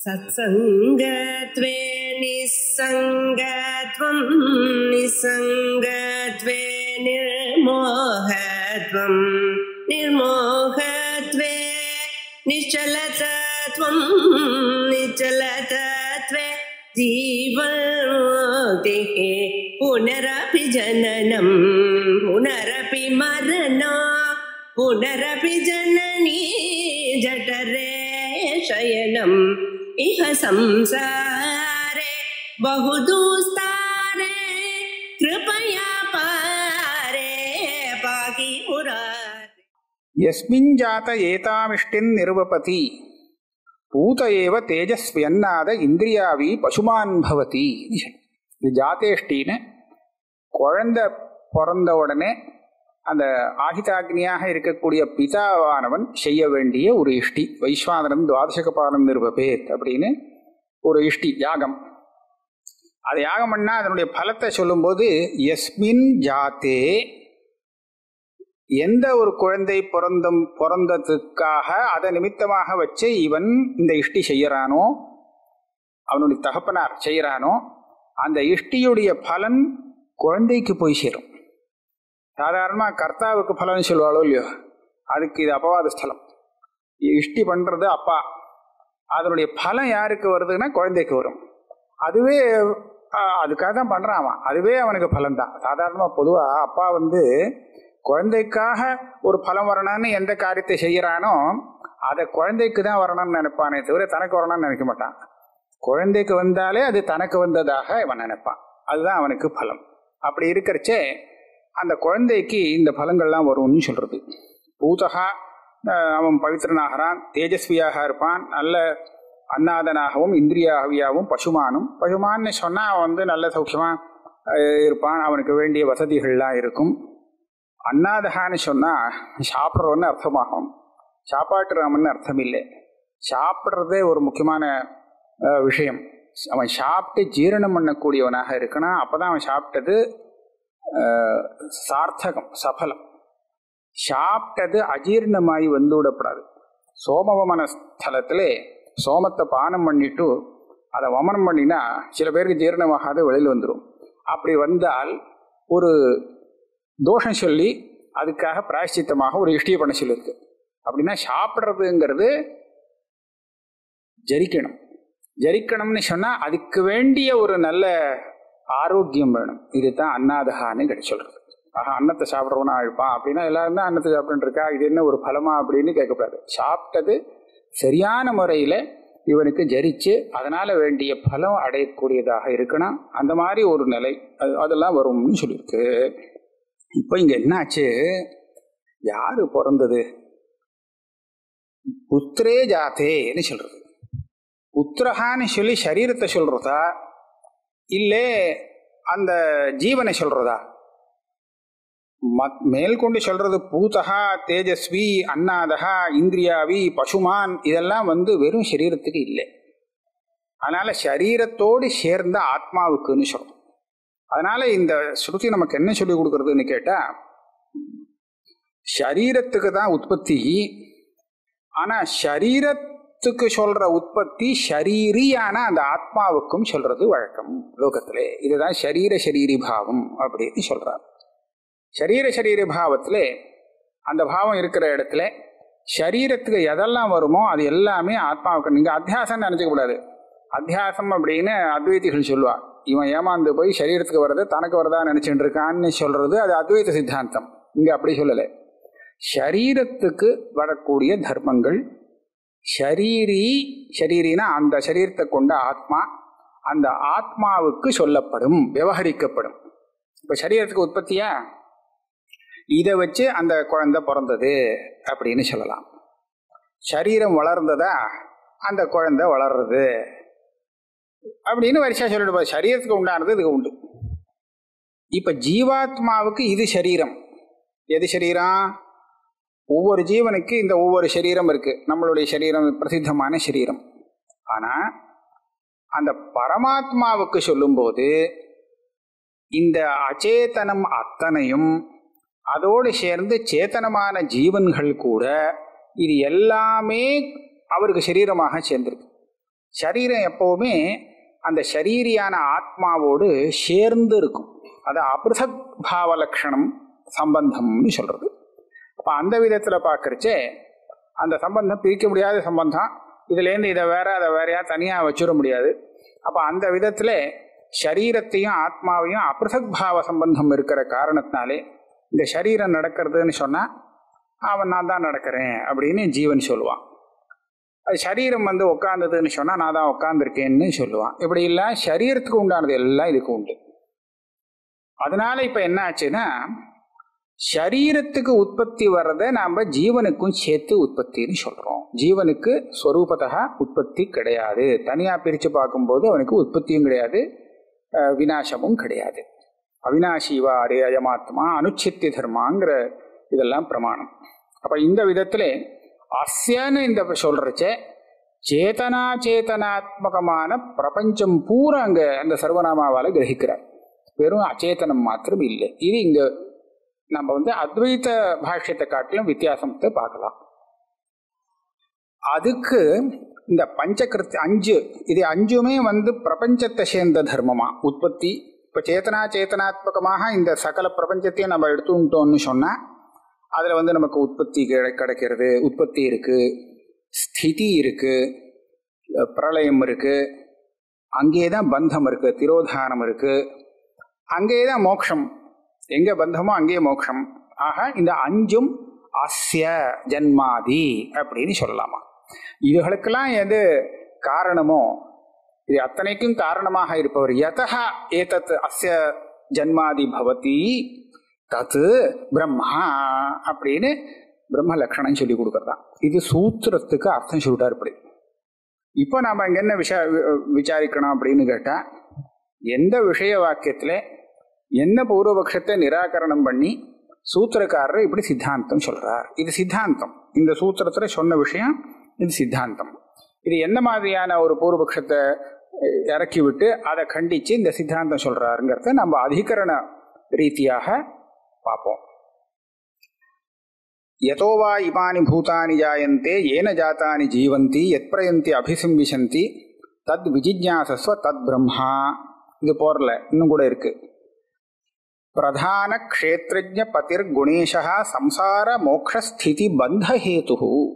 सत्सङ्गत्वे निस्सङ्गत्वं निस्सङ्गत्वे निर्मोहत्वं निर्मोहत्वे निश्चलतत्वं निश्चलतत्वे जीवन्मुक्तिः पुनरपि जननं पुनरपि मरणा पुनरपि जननी जठरे शयनम् इह संसारे बहुदुस्तारे कृपया पारे पाहि मुरारे यस्मिन् जात एतामिष्टिन् निर्वपति பூத ஏவ தேஜஸ்வியன்னாத இந்திரியாவி பசுமான் பவதி இது ஜாத்தேஷ்டின்னு குழந்தை பிறந்த உடனே அந்த ஆகிதாக்னியாக இருக்கக்கூடிய பிதாவானவன் செய்ய வேண்டிய ஒரு இஷ்டி வைஸ்வானரம் துவாதசகபாலம் நிருபபேத் அப்படின்னு ஒரு இஷ்டி யாகம் அது யாகம் பண்ணா அதனுடைய பலத்தை சொல்லும்போது எஸ்மின் ஜாத்தே எந்த ஒரு குழந்தை பிறந்தும் பிறந்ததுக்காக அதை நிமித்தமாக வச்சு இவன் இந்த இஷ்டி செய்யறானோ அவனுடைய தகப்பனார் செய்யறானோ அந்த இஷ்டியுடைய பலன் குழந்தைக்கு போய் சேரும் சாதாரணமாக கர்த்தாவுக்கு பலன் சொல்லுவாளோ இல்லையோ அதுக்கு இது அபவாத ஸ்தலம் இஷ்டி பண்ணுறது அப்பா அதனுடைய பலன் யாருக்கு வருதுன்னா குழந்தைக்கு வரும் அதுவே ஆஹ், அதுக்காக தான் பண்ணுறான் அவன் அதுவே அவனுக்கு பலன் தான் சாதாரணமாக பொதுவாக அப்பா வந்து குழந்தைக்காக ஒரு பலம் வரணும்னு எந்த காரியத்தை செய்யறானோ அதை குழந்தைக்கு தான் வரணும்னு நினைப்பானே தவிர தனக்கு வரணும்னு நினைக்க மாட்டான் குழந்தைக்கு வந்தாலே அது தனக்கு வந்ததாக இவன் நினைப்பான் அதுதான் அவனுக்கு பலம் அப்படி இருக்கிறச்சே அந்த குழந்தைக்கு இந்த பலங்கள்லாம் வரும்னு சொல்றது பூதகா அஹ், அவன் பவித்திரனாகிறான் தேஜஸ்வியாக இருப்பான் நல்ல அன்னாதனாகவும் இந்திரியாவியாகவும் பசுமானும் பசுமான்னு சொன்னால் அவன் வந்து நல்ல சௌக்கியமா அஹ், இருப்பான் அவனுக்கு வேண்டிய வசதிகள்லாம் இருக்கும் அன்னாதகான்னு சொன்னால் சாப்பிட்றவன்னு அர்த்தமாகும் சாப்பாட்டுறாமன்னு அர்த்தம் இல்லை சாப்பிட்றதே ஒரு முக்கியமான அஹ், விஷயம் அவன் சாப்பிட்டு ஜீரணம் பண்ணக்கூடியவனாக இருக்கணும் அப்போ தான் அவன் சாப்பிட்டது அஹ், சார்த்தகம் சஃபலம் சாப்பிட்டது அஜீர்ணமாகி வந்து விடப்படாது சோமவமன ஸ்தலத்திலே சோமத்தை பானம் பண்ணிட்டு அதை வமனம் பண்ணினா சில பேருக்கு ஜீரணமாகாது வெளியில் வந்துடும் அப்படி வந்தால் ஒரு தோஷம் சொல்லி அதுக்காக பிராயஷ்சித்தமாக ஒரு இஷ்டியை பண்ண சொல்லியிருக்கு அப்படின்னா சாப்பிட்றதுங்கிறது ஜரிக்கணும் ஜரிக்கணும்னு சொன்னால் அதுக்கு வேண்டிய ஒரு நல்ல ஆரோக்கியம் வேணும் இதுதான் அன்னாதகான்னு கிடை சொல்றது ஆஹா அன்னத்தை சாப்பிட்றவனா இருப்பான் அப்படின்னா எல்லாரும் தான் அன்னத்தை சாப்பிட்டு இருக்கா இது என்ன ஒரு பலமா அப்படின்னு கேட்கக்கூடாது சாப்பிட்டது சரியான முறையில் இவனுக்கு ஜரிச்சு அதனால வேண்டிய பலம் அடையக்கூடியதாக இருக்கணும் அந்த மாதிரி ஒரு நிலை அது அதெல்லாம் வரும்னு சொல்லியிருக்கு இப்போ இங்க என்னாச்சு யாரு பிறந்தது புத்திரே ஜாத்தேன்னு சொல்றது புத்திரஹான்னு சொல்லி சரீரத்தை சொல்றதா இல்லை அந்த ஜீவனை சொல்றதா மத் மேல்கொண்டு சொல்றது பூதகா தேஜஸ்வி அன்னாதகா இந்திரியாவி பசுமான் இதெல்லாம் வந்து வெறும் சரீரத்துக்கு இல்லை அதனால சரீரத்தோடு சேர்ந்த ஆத்மாவுக்குன்னு சொல்றோம் அதனால இந்த ஸ்ருதி நமக்கு என்ன சொல்லி கொடுக்கறதுன்னு கேட்டா சரீரத்துக்கு தான் உற்பத்தி ஆனா சரீரத்துக்கு சொல்ற உற்பத்தி ஷரீரியான அந்த ஆத்மாவுக்கும் சொல்றது வழக்கம் லோகத்திலே இதுதான் சரீர சரீரி பாவம் அப்படின்னு சொல்றார் சரீர சரீர பாவத்தில் அந்த பாவம் இருக்கிற இடத்துல சரீரத்துக்கு எதெல்லாம் வருமோ அது எல்லாமே ஆத்மாவுக்கு நீங்கள் அத்தியாசம் நினச்சிக்க கூடாது அத்தியாசம் அப்படின்னு அத்வைதிகள் சொல்லுவா இவன் ஏமாந்து போய் சரீரத்துக்கு வர்றது தனக்கு வரதா நினைச்சுட்டு இருக்கான்னு சொல்றது அது அத்வைத சித்தாந்தம் இங்க அப்படி சொல்லலை சரீரத்துக்கு வரக்கூடிய தர்மங்கள் ஷரீரி ஷரீரினா அந்த சரீரத்தை கொண்ட ஆத்மா அந்த ஆத்மாவுக்கு சொல்லப்படும் விவகரிக்கப்படும் இப்போ சரீரத்துக்கு உற்பத்தியா இதை வச்சு அந்த குழந்தை பிறந்தது அப்படின்னு சொல்லலாம் சரீரம் வளர்ந்ததா அந்த குழந்தை வளர்றது அப்படின்னு வரிசையா சொல்லிட்டு சரீரத்துக்கு உண்டானது இதுக்கு உண்டு இப்ப ஜீவாத்மாவுக்கு இது சரீரம் எது சரீரம் ஒவ்வொரு ஜீவனுக்கு இந்த ஒவ்வொரு சரீரம் இருக்கு நம்மளுடைய சரீரம் பிரசித்தமான சரீரம் ஆனா அந்த பரமாத்மாவுக்கு சொல்லும்போது இந்த அச்சேதனம் அத்தனையும் அதோடு சேர்ந்து சேத்தனமான ஜீவன்கள் கூட இது எல்லாமே அவருக்கு சரீரமாக சேர்ந்திருக்கு சரீரம் எப்பவுமே அந்த ஷரீரியான ஆத்மாவோடு சேர்ந்து இருக்கும் அது அபிருதக் பாவ லட்சணம் சம்பந்தம்னு சொல்றது அப்போ அந்த விதத்தில் பார்க்கறச்சே அந்த சம்பந்தம் பிரிக்க முடியாத சம்பந்தம் இதுலேருந்து இதை வேற அதை வேறையா தனியாக வச்சுட முடியாது அப்போ அந்த விதத்தில் சரீரத்தையும் ஆத்மாவையும் அபிருதக் பாவ சம்பந்தம் இருக்கிற காரணத்தினாலே இந்த சரீரம் நடக்கிறதுன்னு சொன்னால் அவன் நான் தான் நடக்கிறேன் அப்படின்னு ஜீவன் சொல்லுவான் அது சரீரம் வந்து உட்காந்ததுன்னு சொன்னால் நான் தான் உட்காந்துருக்கேன்னு சொல்லுவான் இப்படி இல்லை சரீரத்துக்கு உண்டானது எல்லாம் இதுக்கு உண்டு அதனால இப்போ என்ன ஆச்சுன்னா சரீரத்துக்கு உற்பத்தி வர்றதை நாம் ஜீவனுக்கும் சேர்த்து உற்பத்தின்னு சொல்கிறோம் ஜீவனுக்கு ஸ்வரூபத்தா உற்பத்தி கிடையாது தனியாக பிரித்து பார்க்கும்போது அவனுக்கு உற்பத்தியும் கிடையாது அஹ், விநாசமும் கிடையாது அவினாஷிவா அரே அயமாத்மா அனுச்சித்தி தர்மாங்கிற இதெல்லாம் பிரமாணம் அப்போ இந்த விதத்தில் அஸ்யன்னு இந்த சொல்கிறச்சே சேதனா சேதனாத்மகமான பிரபஞ்சம் பூரா அங்கே அந்த சர்வநாமாவால் கிரகிக்கிறார் வெறும் அச்சேதனம் மாத்திரம் இல்லை இது இங்கே நம்ம வந்து அத்வைத பாஷ்யத்தை காட்டிலும் வித்தியாசத்தை பார்க்கலாம் அதுக்கு இந்த பஞ்சகிருத்தி அஞ்சு இது அஞ்சுமே வந்து பிரபஞ்சத்தை சேர்ந்த தர்மமா உற்பத்தி இப்போ சேத்தனா சேத்தனாத்மகமாக இந்த சகல பிரபஞ்சத்தையும் நம்ம எடுத்துட்டோம்னு சொன்னால் அதில் வந்து நமக்கு உற்பத்தி கிடை கிடைக்கிறது உற்பத்தி இருக்குது ஸ்திதி இருக்குது பிரளயம் இருக்குது அங்கேயே தான் பந்தம் இருக்குது திரோதானம் இருக்குது அங்கேயே தான் மோட்சம் எங்கே பந்தமோ அங்கேயே மோட்சம் ஆக இந்த அஞ்சும் அஸ்ய ஜன்மாதி அப்படின்னு சொல்லலாமா இதுகளுக்கெல்லாம் எது காரணமோ இது அத்தனைக்கும் காரணமாக இருப்பவர் யதா ஏதத் அஸ்ய ஜன்மாதி பவதி தத்து பிரம்மா அப்படின்னு பிரம்ம லட்சணம் சொல்லி கொடுக்கறதா இது சூத்திரத்துக்கு அர்த்தம் சொல்லிட்டார் இப்படி இப்போ நாம் இங்கே என்ன விஷ விசாரிக்கணும் அப்படின்னு கேட்டால் எந்த விஷய வாக்கியத்தில் என்ன பூர்வபக்ஷத்தை நிராகரணம் பண்ணி சூத்திரக்காரர் இப்படி சித்தாந்தம் சொல்றார் இது சித்தாந்தம் இந்த சூத்திரத்தில் சொன்ன விஷயம் இது சித்தாந்தம் இது என்ன மாதிரியான ஒரு பூர்வபக்ஷத்தை அஹ், இறக்கி விட்டு அதை கண்டித்து இந்த சித்தாந்தம் சொல்றாருங்கிறத நம்ம அதிகரண ரீதியாக பார்ப்போம் யதோ வா இமானி பூதானி ஜாயந்தே ஏன ஜாத்தானி ஜீவந்தி எத் பிரயந்தி அபிசம்விசந்தி தத் விஜிஜாசஸ்வ தத் பிரம்மா இது போரல இன்னும் கூட இருக்கு பிரதான க்ஷேத்ரஜ பதிர் குணேஷா சம்சார மோக்ஷஸ்திதி பந்தஹேது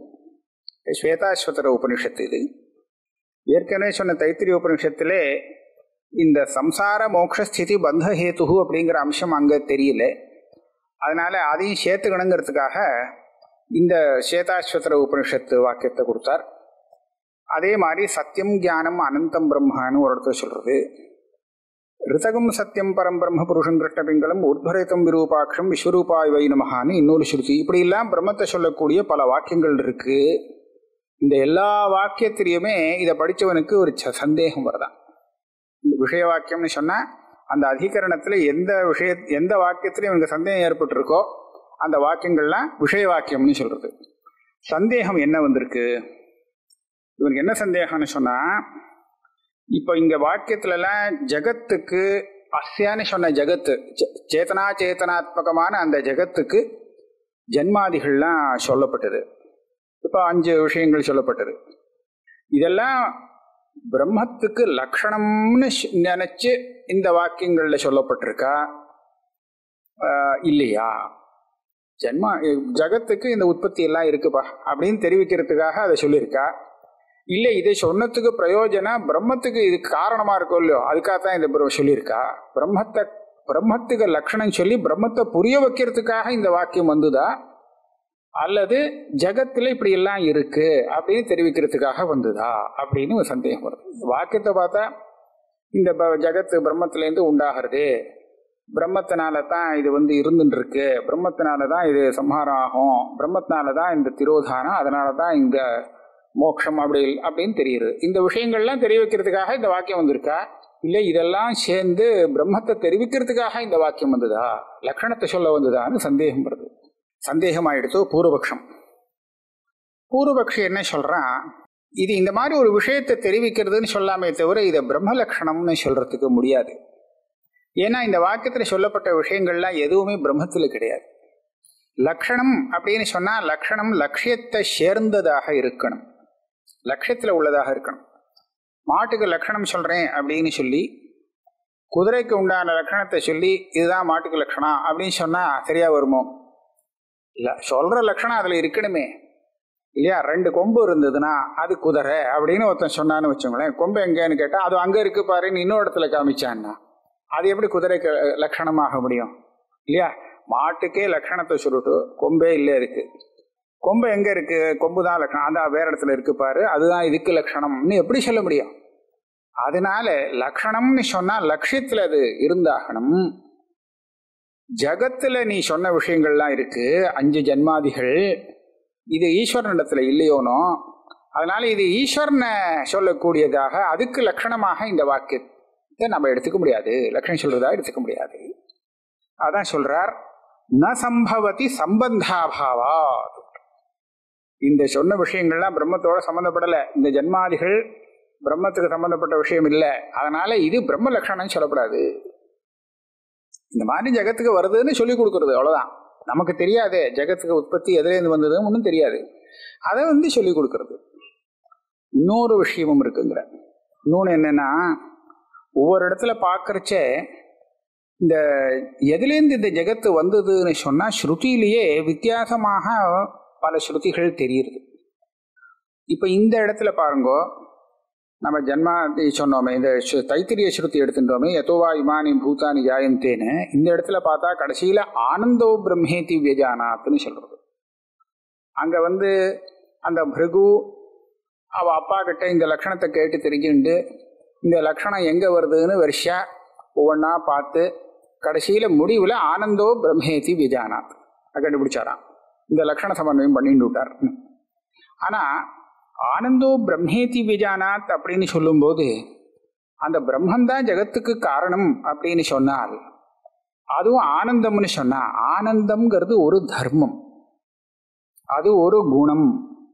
ஸ்வேதாஸ்வதர உபனிஷத்து இது ஏற்கனவே சொன்ன தைத்திரிய உபனிஷத்திலே இந்த சம்சார மோக்ஷஸ்திதி பந்தஹேது அப்படிங்கிற அம்சம் அங்கே தெரியல அதனால அதையும் சேர்த்துக்கணுங்கிறதுக்காக இந்த ஸ்வேதாஸ்வதர உபனிஷத்து வாக்கியத்தை கொடுத்தார் அதே மாதிரி சத்தியம் ஞானம் அனந்தம் பிரம்மான்னு ஒரு இடத்துல சொல்றது ரிதகம் சத்தியம் பரம் பிரம்ம புருஷம் கிருஷ்ணபிங்கலம் உத்பரேதம் விரூபாட்சம் விஸ்வரூபாய் வை நமகான்னு இன்னொரு ஸ்ருதி இப்படியெல்லாம் பிரம்மத்தை சொல்லக்கூடிய பல வாக்கியங்கள் இருக்கு இந்த எல்லா வாக்கியத்திலையுமே இதை படித்தவனுக்கு ஒரு ச- சந்தேகம் வருதான் இந்த விஷய வாக்கியம்னு சொன்னால் அந்த அதிகரணத்தில் எந்த விஷய எந்த வாக்கியத்திலையும் இவனுக்கு சந்தேகம் ஏற்பட்டிருக்கோ அந்த வாக்கியங்கள்லாம் விஷய வாக்கியம்னு சொல்றது சந்தேகம் என்ன வந்திருக்கு இவனுக்கு என்ன சந்தேகம்னு சொன்னால் இப்போ இங்க வாக்கியத்துலலாம் ஜகத்துக்கு அஸ்யான்னு சொன்ன ஜகத்து சே- சேதனா சேதனாத்மகமான அந்த ஜகத்துக்கு ஜன்மாதிகள்லாம் சொல்லப்பட்டது இப்போ அஞ்சு விஷயங்கள் சொல்லப்பட்டது இதெல்லாம் பிரம்மத்துக்கு லக்ஷணம்னு ஷ்- நினைச்சு இந்த வாக்கியங்கள்ல சொல்லப்பட்டிருக்கா ஆஹ் இல்லையா ஜன்மா ஜகத்துக்கு இந்த உற்பத்தி எல்லாம் இருக்குப்பா அப்படின்னு தெரிவிக்கிறதுக்காக அதை சொல்லியிருக்கா இல்லை இதை சொன்னதுக்கு பிரயோஜனம் பிரம்மத்துக்கு இது காரணமா இருக்கும் இல்லையோ அதுக்காகத்தான் இந்த பிர- சொல்லியிருக்கா பிரம்மத்தை பிரம்மத்துக்கு லட்சணம் சொல்லி பிரம்மத்தை புரிய வைக்கிறதுக்காக இந்த வாக்கியம் வந்துதா அல்லது ஜகத்துல இப்படி எல்லாம் இருக்கு அப்படின்னு தெரிவிக்கிறதுக்காக வந்ததா அப்படின்னு ஒரு சந்தேகம் வருது வாக்கியத்தை பார்த்தா இந்த ப- ஜகத்து பிரம்மத்திலேருந்து உண்டாகிறது பிரம்மத்தினால தான் இது வந்து இருந்துட்டு இருக்கு பிரம்மத்தினால தான் இது சம்ஹாரம் ஆகும் பிரம்மத்தினால தான் இந்த திரோதானம் அதனால தான் இந்த மோட்சம் அப்படி அப்படின்னு தெரியுது இந்த விஷயங்கள்லாம் தெரிவிக்கிறதுக்காக இந்த வாக்கியம் வந்திருக்கா இல்லை இதெல்லாம் சேர்ந்து பிரம்மத்தை தெரிவிக்கிறதுக்காக இந்த வாக்கியம் வந்ததா லக்ஷணத்தை சொல்ல வந்ததான்னு சந்தேகம் வருது சந்தேகமாயிடுத்து பூர்வபக்ஷம் பூர்வபக்ஷி என்ன சொல்றான் இது இந்த மாதிரி ஒரு விஷயத்தை தெரிவிக்கிறதுன்னு சொல்லாமே தவிர இதை பிரம்ம லட்சணம்னு சொல்றதுக்கு முடியாது ஏன்னா இந்த வாக்கியத்தில் சொல்லப்பட்ட விஷயங்கள்லாம் எதுவுமே பிரம்மத்தில் கிடையாது லக்ஷணம் அப்படின்னு சொன்னா லக்ஷணம் லட்சியத்தை சேர்ந்ததாக இருக்கணும் லட்சியத்தில் உள்ளதாக இருக்கணும் மாட்டுக்கு லட்சணம் சொல்றேன் அப்படின்னு சொல்லி குதிரைக்கு உண்டான லட்சணத்தை சொல்லி இதுதான் மாட்டுக்கு லட்சணம் அப்படின்னு சொன்னா சரியா வருமோ இல்ல சொல்ற லட்சணம் அதுல இருக்கணுமே இல்லையா ரெண்டு கொம்பு இருந்ததுன்னா அது குதிரை அப்படின்னு ஒருத்தன் சொன்னான்னு வச்சோங்களேன் கொம்பு எங்கன்னு கேட்டா அது அங்க இருக்கு பாருன்னு இன்னொரு இடத்துல காமிச்சான்னா அது எப்படி குதிரைக்கு லட்சணமாக முடியும் இல்லையா மாட்டுக்கே லட்சணத்தை சொல்லிட்டு கொம்பே இல்லை இருக்கு கொம்பு எங்க இருக்கு கொம்பு தான் லட்சணம் அந்த வேற இடத்துல இருக்கு பாரு அதுதான் இதுக்கு லட்சணம்னு எப்படி சொல்ல முடியும் அதனால லட்சணம்னு சொன்னா லட்சியத்துல அது இருந்தாகணும் ஜகத்துல நீ சொன்ன விஷயங்கள்லாம் இருக்கு அஞ்சு ஜன்மாதிகள் இது ஈஸ்வரனிடத்துல இல்லையோனோ அதனால இது ஈஸ்வரனை சொல்லக்கூடியதாக அதுக்கு லட்சணமாக இந்த வாக்கியத்தை நம்ம எடுத்துக்க முடியாது லட்சணம் சொல்றதா எடுத்துக்க முடியாது அதான் சொல்றார் ந சம்பவதி சம்பந்தாபாவா இந்த சொன்ன விஷயங்கள்லாம் பிரம்மத்தோட சம்பந்தப்படல இந்த ஜன்மாதிகள் பிரம்மத்துக்கு சம்பந்தப்பட்ட விஷயம் இல்லை அதனால இது பிரம்ம லட்சணம் சொல்லப்படாது இந்த மாதிரி ஜகத்துக்கு வருதுன்னு சொல்லி கொடுக்கறது அவ்வளவுதான் நமக்கு தெரியாது ஜகத்துக்கு உற்பத்தி எதுலேருந்து வந்ததுன்னு ஒன்றும் தெரியாது அதை வந்து சொல்லி கொடுக்கறது இன்னொரு விஷயமும் இருக்குங்கிற இன்னொன்று என்னன்னா ஒவ்வொரு இடத்துல பார்க்கறச்ச இந்த எதுலேருந்து இந்த ஜெகத்து வந்ததுன்னு சொன்னால் ஸ்ருதியிலேயே வித்தியாசமாக பல ஸ்ருதிகள் தெரியுது இப்போ இந்த இடத்துல பாருங்கோ நம்ம ஜன்மா சொன்னோமே இந்த சு- தைத்திரிய ஸ்ருதி எடுத்துட்டோமே யதோவா இமானி பூதானி ஜாயந்தேன்னு இந்த இடத்துல பார்த்தா கடைசியில் ஆனந்தோ பிரம்மேதி வியஜானாத்துன்னு சொல்றது அங்கே வந்து அந்த பிருகு அவ அப்பா கிட்ட இந்த லட்சணத்தை கேட்டு தெரிஞ்சுண்டு இந்த லட்சணம் எங்கே வருதுன்னு வருஷா ஒவ்வொன்றா பார்த்து கடைசியில் முடிவில் ஆனந்தோ பிரம்மேதி விஜானாத் அது கண்டுபிடிச்சாராம் இந்த லட்சண சமன்வயம் பண்ணிட்டு விட்டார் ஆனால் ஆனந்தோ பிரம்மேதி விஜானாத் அப்படின்னு சொல்லும்போது அந்த பிரம்மந்தான் ஜெகத்துக்கு காரணம் அப்படின்னு சொன்னால் அதுவும் ஆனந்தம்னு சொன்னா ஆனந்தம்ங்கிறது ஒரு தர்மம் அது ஒரு குணம்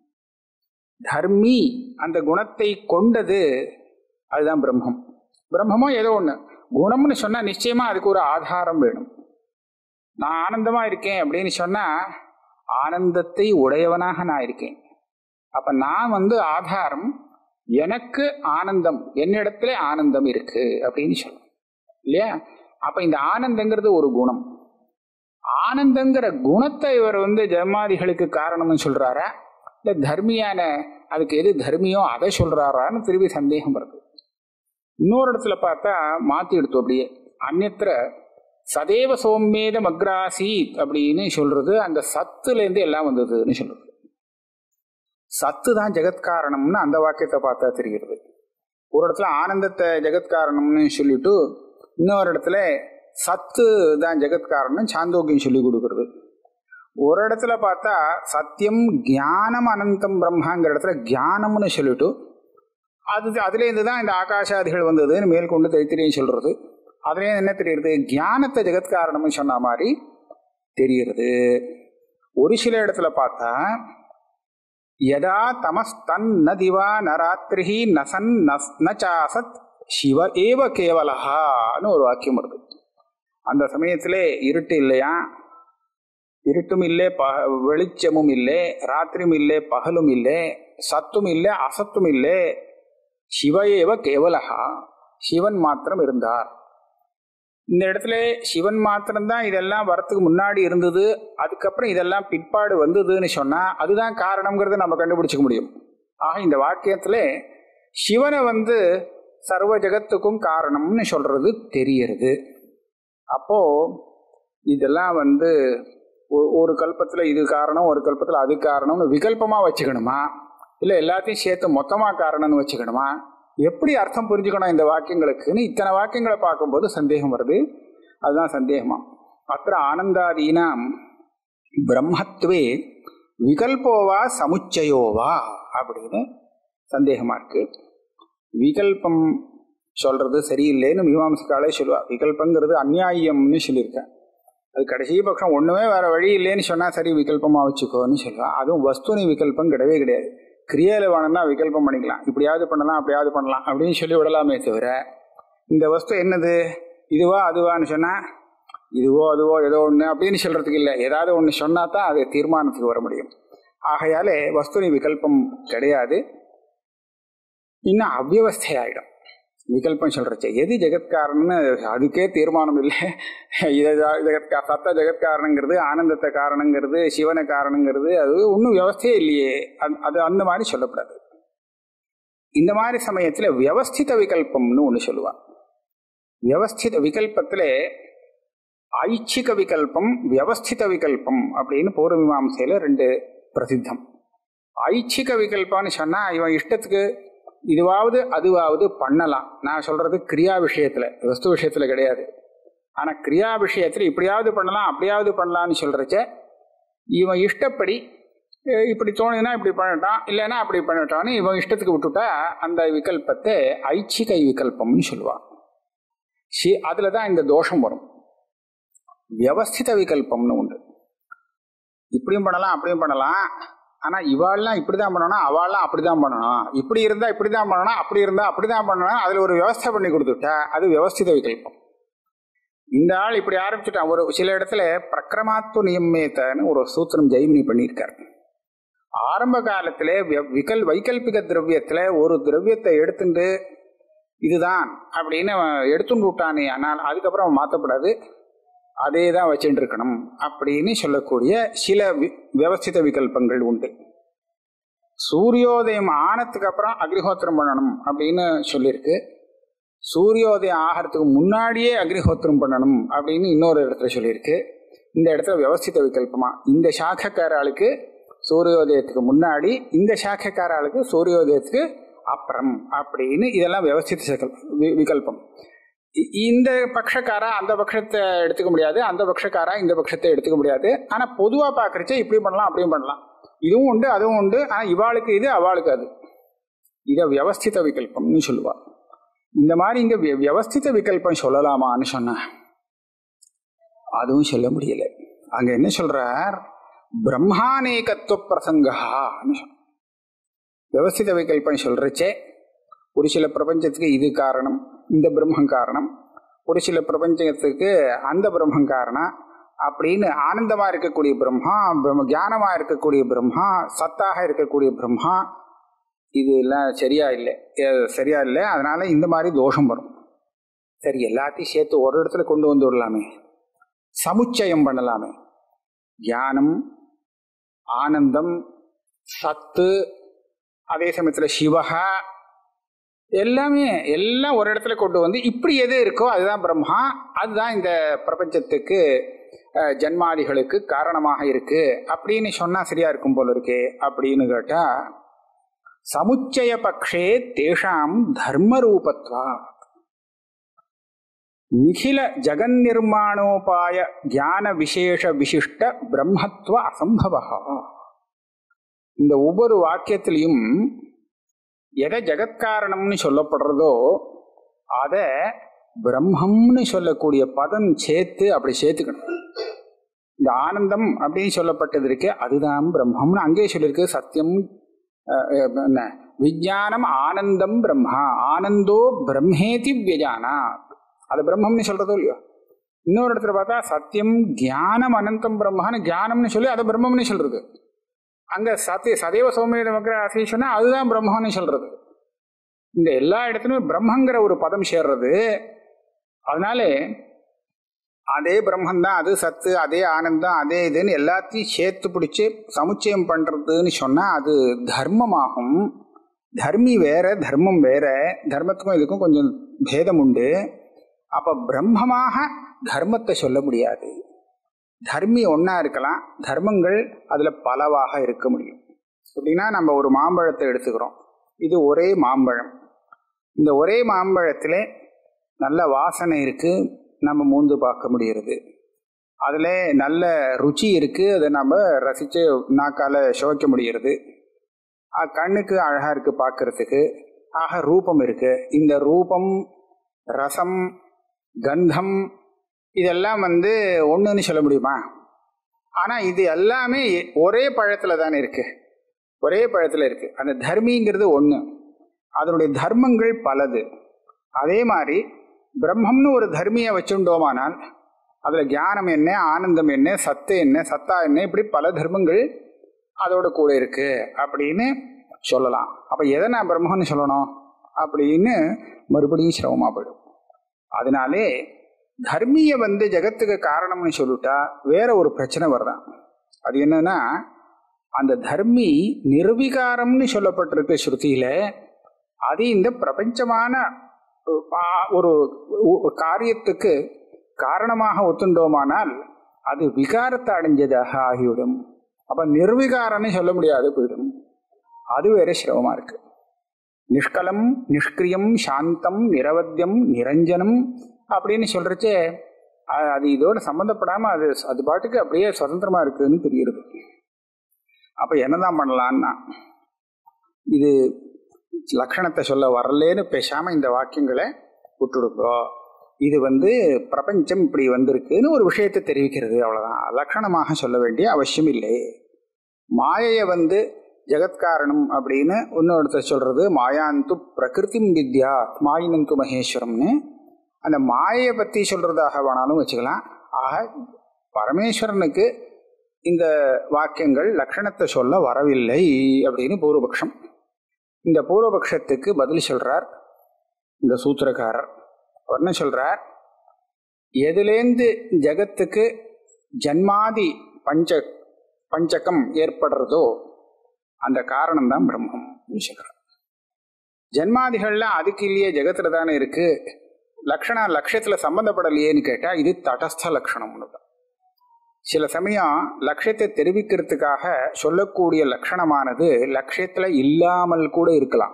தர்மி அந்த குணத்தை கொண்டது அதுதான் பிரம்மம் பிரம்மமோ ஏதோ ஒன்று குணம்னு சொன்னா நிச்சயமா அதுக்கு ஒரு ஆதாரம் வேணும் நான் ஆனந்தமா இருக்கேன் அப்படின்னு சொன்னா ஆனந்தத்தை உடையவனாக நான் இருக்கேன் அப்ப நான் வந்து ஆதாரம் எனக்கு ஆனந்தம் என்னிடத்துல ஆனந்தம் இருக்கு அப்படின்னு சொல்லணும் இல்லையா அப்ப இந்த ஆனந்தங்கிறது ஒரு குணம் ஆனந்தங்கிற குணத்தை இவர் வந்து ஜென்மாதிகளுக்கு காரணம்னு சொல்றாரா இல்ல தர்மியான அதுக்கு எது தர்மியோ அதை சொல்றாரான்னு திருப்பி சந்தேகம் வருது இன்னொரு இடத்துல பார்த்தா மாத்தி எடுத்தோம் அப்படியே அந்நத்திர சதேவ சோம்மேத மக்ராசீத் அப்படின்னு சொல்றது அந்த சத்துல இருந்து எல்லாம் வந்ததுன்னு சொல்றது சத்து தான் ஜெகத்காரணம்னு அந்த வாக்கியத்தை பார்த்தா தெரிகிறது ஒரு இடத்துல ஆனந்தத்தை ஜெகத்காரணம்னு சொல்லிட்டு இன்னொரு இடத்துல சத்து தான் ஜெகத்காரணம் சாந்தோக்கியம் சொல்லி கொடுக்கறது ஒரு இடத்துல பார்த்தா சத்தியம் ஞானம் அனந்தம் பிரம்மாங்கிற இடத்துல ஞானம்னு சொல்லிட்டு அது அதுலேருந்து தான் இந்த ஆகாஷாதிகள் வந்ததுன்னு மேற்கொண்டு தைத்திரியம் சொல்றது அதுலேயே என்ன தெரியுது ஞானத்தை ஜெகத்காரணம்னு சொன்ன மாதிரி தெரிகிறது ஒரு சில இடத்துல பார்த்தா யதா தமஸ்தன் ந திவா ந ராத்திரி நசன் ந சாசத் சிவ ஏவ கேவலஹான்னு ஒரு வாக்கியம் வருது அந்த சமயத்திலே இருட்டு இல்லையா இருட்டும் இல்லை ப வெளிச்சமும் இல்லை ராத்திரியும் இல்லை பகலும் இல்லை சத்தும் இல்லை அசத்தும் இல்லை சிவயேவ கேவலஹா சிவன் மாத்திரம் இருந்தார் இந்த இடத்துல சிவன் மாத்திரம்தான் இதெல்லாம் வரத்துக்கு முன்னாடி இருந்தது அதுக்கப்புறம் இதெல்லாம் பிற்பாடு வந்ததுன்னு சொன்னா அதுதான் காரணம்ங்கிறத நம்ம கண்டுபிடிச்சிக்க முடியும் ஆக இந்த வாக்கியத்துல சிவனை வந்து சர்வ ஜெகத்துக்கும் காரணம்னு சொல்றது தெரியறது அப்போ இதெல்லாம் வந்து ஒ- ஒரு கல்பத்துல இது காரணம் ஒரு கல்பத்துல அது காரணம்னு விகல்பமா வச்சுக்கணுமா இல்ல எல்லாத்தையும் சேர்த்து மொத்தமா காரணம்னு வச்சுக்கணுமா எப்படி அர்த்தம் புரிஞ்சுக்கணும் இந்த வாக்கியங்களுக்குன்னு இத்தனை வாக்கியங்களை பார்க்கும்போது சந்தேகம் வருது அதுதான் சந்தேகமா அத்த ஆனந்தாதீனாம் பிரம்மத்வே விகல்போவா சமுச்சயோவா அப்படின்னு சந்தேகமா இருக்கு விகல்பம் சொல்றது சரியில்லைன்னு மீமாம்சக்காலே சொல்லுவா விகல்பங்கிறது அந்நியாயம்னு சொல்லியிருக்கேன் அது கடைசி பட்சம் ஒண்ணுமே வேற வழி இல்லைன்னு சொன்னா சரி விகல்பமா வச்சுக்கோன்னு சொல்லுவா அதுவும் வஸ்துனி விகல்பம் கிடையவே கிடையாது கிரியையில வேணும்னா விகல்பம் பண்ணிக்கலாம் இப்படியாவது பண்ணலாம் அப்படியாவது பண்ணலாம் அப்படின்னு சொல்லி விடலாமே தவிர இந்த வஸ்து என்னது இதுவா அதுவான்னு சொன்னா இதுவோ அதுவோ ஏதோ ஒன்று அப்படின்னு சொல்றதுக்கு இல்லை ஏதாவது ஒன்று சொன்னா தான் அது தீர்மானத்துக்கு வர முடியும் ஆகையாலே வஸ்துனி விகல்பம் கிடையாது இன்னும் அவ்வவஸ்தை ஆயிடும் விகல்பம் சொல்றச்சு எது ஜெகத்காரன்னு அதுக்கே தீர்மானம் இல்லை இதை ஜெகத்கா சத்த ஜெகத்காரணங்கிறது ஆனந்தத்தை காரணங்கிறது சிவனை காரணங்கிறது அது ஒன்றும் வியவஸ்தையே இல்லையே அது- அது அந்த மாதிரி சொல்லப்படாது இந்த மாதிரி சமயத்தில் வியவஸ்தித விகல்பம்னு ஒன்று சொல்லுவான் வியவஸ்தித விகல்பத்தில் ஐச்சிக விகல்பம் வியவஸ்தித விகல்பம் அப்படின்னு பூர்வமீமாசையில் ரெண்டு பிரசித்தம் ஐச்சிக விகல்பம்னு சொன்னால் இவன் இஷ்டத்துக்கு இதுவாவது அதுவாவது பண்ணலாம் நான் சொல்றது கிரியா விஷயத்துல வஸ்து விஷயத்துல கிடையாது ஆனா கிரியா விஷயத்துல இப்படியாவது பண்ணலாம் அப்படியாவது பண்ணலாம்னு சொல்றச்ச இவன் இஷ்டப்படி அஹ், இப்படி தோணுதுன்னா இப்படி பண்ணட்டான் இல்லைன்னா அப்படி பண்ணட்டான்னு இவன் இஷ்டத்துக்கு விட்டுட்டா அந்த விகல்பத்தை ஐச்சிகை விகல்பம்னு சொல்லுவான் சி அதுல தான் இந்த தோஷம் வரும் வியவஸ்தித விகல்பம்னு உண்டு இப்படியும் பண்ணலாம் அப்படியும் பண்ணலாம் ஆனா இவாள்லாம் இப்படிதான் பண்ணணும் அவாள்லாம் அப்படிதான் பண்ணணும் இப்படி இருந்தா இப்படிதான் பண்ணணும் அப்படி இருந்தா அப்படிதான் பண்ணணும் அதுல ஒரு வியவஸ்தை பண்ணி கொடுத்துட்டா அது வியவஸ்தித விகல்பம் இந்த ஆள் இப்படி ஆரம்பிச்சுட்டான் ஒரு சில இடத்துல பிரக்கிரமாத்து நியமேத்தன்னு ஒரு சூத்திரம் ஜெய்மினி பண்ணியிருக்கார் ஆரம்ப காலத்துல வி- விகல் வைகல்பிக திரவியத்துல ஒரு திரவியத்தை எடுத்துட்டு இதுதான் அப்படின்னு அவன் எடுத்துட்டு விட்டானே ஆனால் அதுக்கப்புறம் அவன் மாற்றப்படாது அதே தான் வச்சுட்டு இருக்கணும் அப்படின்னு சொல்லக்கூடிய சில வி- வியவஸ்தித விகல்பங்கள் உண்டு சூரியோதயம் ஆனதுக்கு அப்புறம் அக்னிஹோத்திரம் பண்ணணும் அப்படின்னு சொல்லியிருக்கு சூரியோதயம் ஆகிறதுக்கு முன்னாடியே அக்னிஹோத்திரம் பண்ணணும் அப்படின்னு இன்னொரு இடத்துல சொல்லியிருக்கு இந்த இடத்துல வியவஸ்தித விகல்பமா இந்த சாக்கக்கார ஆளுக்கு சூரியோதயத்துக்கு முன்னாடி இந்த சாக்கக்கார ஆளுக்கு சூரியோதயத்துக்கு அப்புறம் அப்படின்னு இதெல்லாம் வியவஸ்தித விகல்- வி- விகல்பம் இ- இந்த பட்சக்காரா அந்த பட்சத்தை எடுத்துக்க முடியாது அந்த பட்சக்காரா இந்த பட்சத்தை எடுத்துக்க முடியாது ஆனா பொதுவா பாக்குறச்ச இப்படி பண்ணலாம் அப்படியும் பண்ணலாம் இதுவும் உண்டு அதுவும் உண்டு ஆனா இவாளுக்கு இது அவளுக்கு அது இதை வியவஸ்தித விகல்பம்னு சொல்லுவா இந்த மாதிரி இங்க விய- வியவஸ்தித விகல்பம் சொல்லலாமான்னு சொன்ன அதுவும் சொல்ல முடியல அங்க என்ன சொல்றார் பிரம்மானேகத்துவ பிரசங்கான்னு சொல் வியவஸ்தித விகல்பம் சொல்றச்சே ஒரு சில பிரபஞ்சத்துக்கு இது காரணம் இந்த பிரம்மம் காரணம் ஒரு சில பிரபஞ்சத்துக்கு அந்த பிரம்மம் காரணம் அப்படின்னு ஆனந்தமா இருக்கக்கூடிய பிரம்மா பிரம்ம ஞானமா இருக்கக்கூடிய பிரம்மா சத்தாக இருக்கக்கூடிய பிரம்மா இது எல்லாம் சரியா இல்லை அஹ் சரியா இல்லை அதனால இந்த மாதிரி தோஷம் வரும் சரி எல்லாத்தையும் சேர்த்து ஒரு இடத்துல கொண்டு வந்து விடலாமே சமுச்சயம் பண்ணலாமே ஞானம் ஆனந்தம் சத்து அதே சமயத்தில் சிவகா எல்லாமே எல்லாம் ஒரு இடத்துல கொண்டு வந்து இப்படி எது இருக்கோ அதுதான் பிரம்மா அதுதான் இந்த பிரபஞ்சத்துக்கு அஹ், ஜன்மாதிகளுக்கு காரணமாக இருக்கு அப்படின்னு சொன்னா சரியா இருக்கும் போல இருக்கே அப்படின்னு கேட்டா சமுச்சய பக்ஷே தேஷாம் தர்மரூபத்வா நிகில ஜகன்னிர்மாணோபாய ஞான விசேஷ விசிஷ்ட பிரம்மத்துவ அசம்பவா இந்த ஒவ்வொரு வாக்கியத்திலையும் எதை ஜெகத்காரணம்னு சொல்லப்படுறதோ அதை பிரம்மம்னு சொல்லக்கூடிய பதம் சேர்த்து அப்படி சேர்த்துக்கணும் இந்த ஆனந்தம் அப்படின்னு சொல்லப்பட்டது இருக்கே அதுதான் பிரம்மம்னு அங்கேயே சொல்லியிருக்கு சத்தியம் அஹ், அஹ், என்ன விஜயானம் ஆனந்தம் பிரம்மா ஆனந்தோ பிரம்மேதி வியஜானா அது பிரம்மம்னு சொல்றதோ இல்லையோ இன்னொரு இடத்துல பார்த்தா சத்தியம் ஞானம் அனந்தம் பிரம்மான்னு ஞானம்னு சொல்லி அதை பிரம்மம்னு சொல்றது அங்க சத்திய சதைவ சௌமிய நமக்கு ஆசை சொன்னா அதுதான் பிரம்மம்னு சொல்றது இந்த எல்லா இடத்துலயும் பிரம்மங்கிற ஒரு பதம் சேர்றது அதனால அதே பிரம்மன் தான் அது சத்து அதே ஆனந்தம் அதே இதுன்னு எல்லாத்தையும் சேர்த்து பிடிச்சி சமுச்சயம் பண்றதுன்னு சொன்னா அது தர்மமாகும் தர்மி வேற தர்மம் வேற தர்மத்துக்கும் இதுக்கும் கொஞ்சம் பேதம் உண்டு அப்ப பிரம்மமாக தர்மத்தை சொல்ல முடியாது தர்மி ஒன்றா இருக்கலாம் தர்மங்கள் அதில் பலவாக இருக்க முடியும் அப்படின்னா நம்ம ஒரு மாம்பழத்தை எடுத்துக்கிறோம் இது ஒரே மாம்பழம் இந்த ஒரே மாம்பழத்தில் நல்ல வாசனை இருக்குது நம்ம மூந்து பார்க்க முடிகிறது அதில் நல்ல ருச்சி இருக்குது அதை நம்ம ரசித்து நாக்கால் சுவைக்க முடிகிறது அஹ் கண்ணுக்கு அழகாக இருக்குது பார்க்கறதுக்கு ஆக ரூபம் இருக்குது இந்த ரூபம் ரசம் கந்தம் இதெல்லாம் வந்து ஒன்றுன்னு சொல்ல முடியுமா ஆனால் இது எல்லாமே ஒரே பழத்தில் தானே இருக்கு ஒரே பழத்தில் இருக்கு அந்த தர்மிங்கிறது ஒன்று அதனுடைய தர்மங்கள் பலது அதே மாதிரி பிரம்மம்னு ஒரு தர்மியை வச்சுட்டோமானால் அதில் ஞானம் என்ன ஆனந்தம் என்ன சத்து என்ன சத்தா என்ன இப்படி பல தர்மங்கள் அதோட கூட இருக்கு அப்படின்னு சொல்லலாம் அப்போ எதை நான் பிரம்மன்னு சொல்லணும் அப்படின்னு மறுபடியும் சிரமமா போயிடும் அதனாலே தர்மிய வந்து ஜெகத்துக்கு காரணம்னு சொல்லிட்டா வேற ஒரு பிரச்சனை வருதான் அது என்னன்னா அந்த தர்மி நிர்விகாரம்னு சொல்லப்பட்டிருக்கு ஸ்ருதியில அது இந்த பிரபஞ்சமான அஹ், ஒரு ஒரு காரியத்துக்கு காரணமாக ஒத்துண்டோமானால் அது விகாரத்தை அடைஞ்சதாக ஆகிவிடும் அப்ப நிர்விகாரம்னு சொல்ல முடியாது போயிடும் அது வேற சிரமமா இருக்கு நிஷ்கலம் நிஷ்கிரியம் சாந்தம் நிரவத்தியம் நிரஞ்சனம் அப்படின்னு சொல்றச்சே அ- அது இதோட சம்பந்தப்படாம அது அது பாட்டுக்கு அப்படியே சுதந்திரமா இருக்குன்னு தெரியுது அப்ப என்னதான் பண்ணலான்னா இது லட்சணத்தை சொல்ல வரலேன்னு பேசாம இந்த வாக்கியங்களை விட்டுடுங்கோ இது வந்து பிரபஞ்சம் இப்படி வந்திருக்குன்னு ஒரு விஷயத்தை தெரிவிக்கிறது அவ்வளவுதான் லட்சணமாக சொல்ல வேண்டிய அவசியம் இல்லை மாயையை வந்து ஜெகத்காரணம் அப்படின்னு இன்னொருத்தர் சொல்றது மாயாந்து பிரகிருதிம் வித்யா மாயினந்து மகேஸ்வரம்னு அந்த மாயையை பத்தி சொல்றதாக வேணாலும் வச்சுக்கலாம் ஆக பரமேஸ்வரனுக்கு இந்த வாக்கியங்கள் லட்சணத்தை சொல்ல வரவில்லை அப்படின்னு பூர்வபக்ஷம் இந்த பூர்வபக்ஷத்துக்கு பதில் சொல்றார் இந்த சூத்திரக்காரர் அவர் என்ன சொல்றார் எதுலேருந்து ஜகத்துக்கு ஜன்மாதி பஞ்ச பஞ்சகம் ஏற்படுறதோ அந்த காரணம் தான் பிரம்மம் சொல்றார் ஜன்மாதிகள்ல அதுக்கு இல்லையே ஜெகத்துல தானே இருக்கு லக்ஷணம் லட்சியத்துல சம்பந்தப்படலையேன்னு கேட்டா இது தடஸ்த லட்சணம்னு தான் சில சமயம் லட்சியத்தை தெரிவிக்கிறதுக்காக சொல்லக்கூடிய லட்சணமானது லட்சியத்துல இல்லாமல் கூட இருக்கலாம்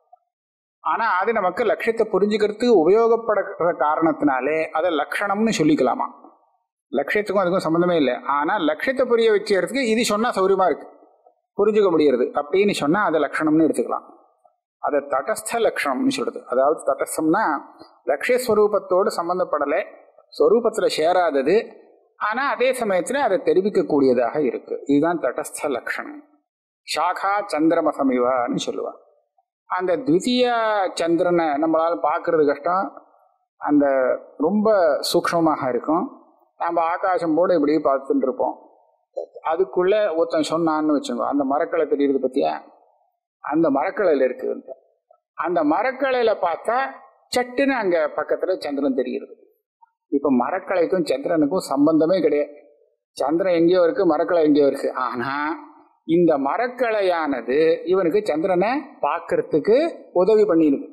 ஆனா அது நமக்கு லட்சியத்தை புரிஞ்சுக்கிறதுக்கு உபயோகப்படுற காரணத்தினாலே அதை லட்சணம்னு சொல்லிக்கலாமா லட்சியத்துக்கும் அதுக்கும் சம்மந்தமே இல்லை ஆனா லட்சியத்தை புரிய வச்சுக்கிறதுக்கு இது சொன்னா சௌரியமா இருக்கு புரிஞ்சுக்க முடியறது அப்படின்னு சொன்னா அதை லட்சணம்னு எடுத்துக்கலாம் அதை தடஸ்த லட்சணம்னு சொல்றது அதாவது தடஸ்தம்னா லட்சிய ஸ்வரூபத்தோடு சம்பந்தப்படலை ஸ்வரூபத்துல சேராதது ஆனா அதே சமயத்துல அதை தெரிவிக்கக்கூடியதாக இருக்கு இதுதான் தடஸ்த லட்சணம் சாகா சந்திரமசமிவான்னு சொல்லுவார் அந்த த்விதீய சந்திரனை நம்மளால பார்க்கறது கஷ்டம் அந்த ரொம்ப சூக்ஷ்மமாக இருக்கும் நம்ம ஆகாசம் போட இப்படி பார்த்துட்டு இருப்போம் அதுக்குள்ள ஒருத்தன் சொன்னான்னு வச்சுக்கோ அந்த மரக்களை தெரியுது பத்தியா அந்த மரக்கலையில இருக்குன்ட்டு அந்த மரக்கலையில பார்த்தா சட்டுன்னு அங்க பக்கத்துல சந்திரன் தெரிகிறது இப்ப மரக்கலைக்கும் சந்திரனுக்கும் சம்பந்தமே கிடையாது சந்திரன் எங்கேயோ இருக்கு மரக்கலை எங்கேயோ இருக்கு ஆனா இந்த மரக்கலையானது இவனுக்கு சந்திரனை பார்க்கறதுக்கு உதவி பண்ணிருக்கு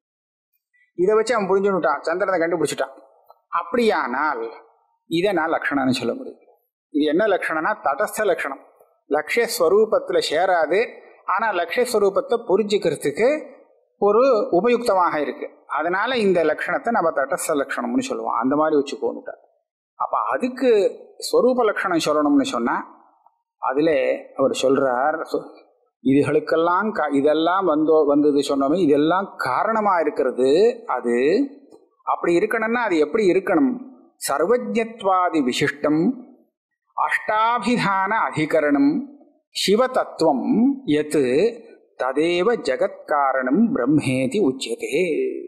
இதை வச்சு அவன் புரிஞ்சுட்டான் சந்திரனை கண்டுபிடிச்சிட்டான் அப்படியானால் இதை நான் லட்சணம்னு சொல்ல முடியும் இது என்ன லட்சணம்னா தடஸ்த லட்சணம் லட்சிய ஸ்வரூபத்துல சேராது ஆனா லட்சிய ஸ்வரூபத்தை புரிஞ்சுக்கிறதுக்கு ஒரு உபயுக்தமாக இருக்கு அதனால இந்த லட்சணத்தை நம்ம தடஸ்த லட்சணம்னு சொல்லுவோம் அந்த மாதிரி வச்சுக்கோன்னுட்டார் அப்ப அதுக்கு ஸ்வரூப லட்சணம் சொல்லணும்னு சொன்னா அதுல அவர் சொல்றார் சொ- இதுகளுக்கெல்லாம் கா- இதெல்லாம் வந்தோ வந்தது சொன்னோமே இதெல்லாம் காரணமா இருக்கிறது அது அப்படி இருக்கணும்னா அது எப்படி இருக்கணும் சர்வஜத்வாதி விசிஷ்டம் அஷ்டாபிதான அதிகரணம் சிவதத்துவம் எத் ததேவ ஜகத்காரணம் பிரம்மேதி உச்சியதே